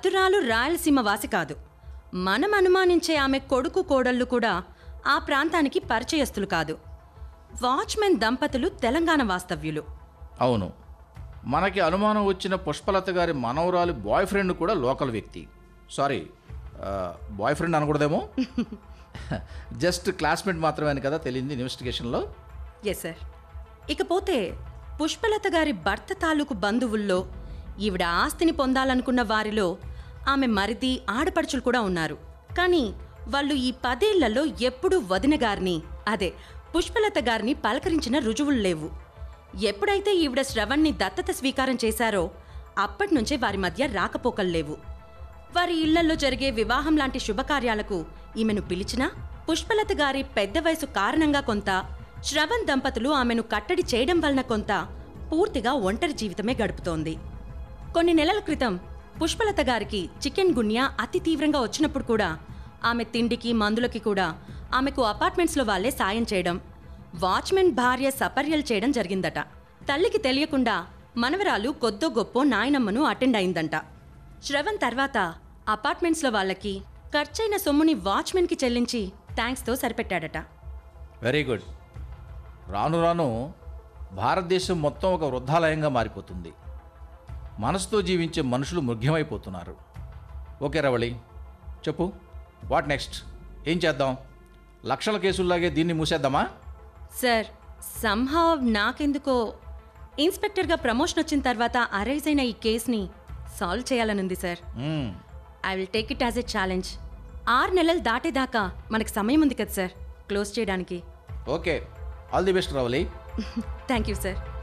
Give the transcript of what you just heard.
భర్తురాలు రాయలసీమ వాసి కాదు మనం అనుమానించే ఆమె కొడుకు కోడళ్ళు కూడా ఆ ప్రాంతానికి పరిచయస్తులు కాదు వాచ్మెన్ దంపతులు తెలంగాణ వాస్తవ్యులు అవును మనకి అనుమానం వచ్చిన పుష్పలత గారి మనవరాలి బాయ్ ఫ్రెండ్ కూడా లోకల్ వ్యక్తి సారీ బాయ్ ఫ్రెండ్ అనకూడదేమో జస్ట్ క్లాస్మేట్ మాత్రమే కదా తెలియంది ఇన్వెస్టిగేషన్లో ఎస్ సార్ ఇకపోతే పుష్పలత గారి భర్త తాలూకు బంధువుల్లో ఈవిడ ఆస్తిని పొందాలనుకున్న వారిలో ఆమె మరిది ఆడపడుచులు కూడా ఉన్నారు కానీ వాళ్ళు ఈ పదేళ్లలో ఎప్పుడూ వదిన గారిని అదే పుష్పలత గారిని పలకరించిన రుజువులు లేవు ఎప్పుడైతే ఈవిడ శ్రవణ్ణి దత్తత స్వీకారం చేశారో అప్పటినుంచే వారి మధ్య రాకపోకలు లేవు వారి ఇళ్లలో జరిగే వివాహం లాంటి శుభకార్యాలకు ఈమెను పిలిచినా పుష్పలత గారి పెద్ద వయసు కారణంగా కొంత శ్రవణ్ దంపతులు ఆమెను కట్టడి చేయడం వలన కొంత పూర్తిగా ఒంటరి జీవితమే గడుపుతోంది కొన్ని నెలల క్రితం పుష్పలత గారికి చికెన్ గున్యా అతి తీవ్రంగా వచ్చినప్పుడు కూడా ఆమె తిండికి మందులకి కూడా ఆమెకు అపార్ట్మెంట్స్లో వాళ్ళే సాయం చేయడం వాచ్మెన్ భార్య సపర్యలు చేయడం జరిగిందట తల్లికి తెలియకుండా మనవరాలు కొద్దో గొప్పో నాయనమ్మను అటెండ్ అయిందంట శ్రవణ్ తర్వాత అపార్ట్మెంట్స్లో వాళ్ళకి ఖర్చైన సొమ్ముని వాచ్మెన్కి చెల్లించి థ్యాంక్స్తో సరిపెట్టాడట వెరీ గుడ్ రాను రాను భారతదేశం మొత్తం ఒక వృద్ధాలయంగా మారిపోతుంది మనసుతో జీవించే మనుషులు మృగ్యమైపోతున్నారు ఓకే రవళి చెప్పు వాట్ నెక్స్ట్ ఏం చేద్దాం లక్షల కేసుల్లాగే దీన్ని మూసేద్దామా సార్ సంహావ్ నాకెందుకో ఇన్స్పెక్టర్గా ప్రమోషన్ వచ్చిన తర్వాత అరైజ్ అయిన ఈ కేసుని సాల్వ్ చేయాలనుంది సార్ మ్మ్. I will take it as a challenge ఆరు నెలలు దాటేదాకా మనకి సమయం ఉంది కదా సార్ క్లోజ్ చేయడానికి okay all the best Ravali thank you sir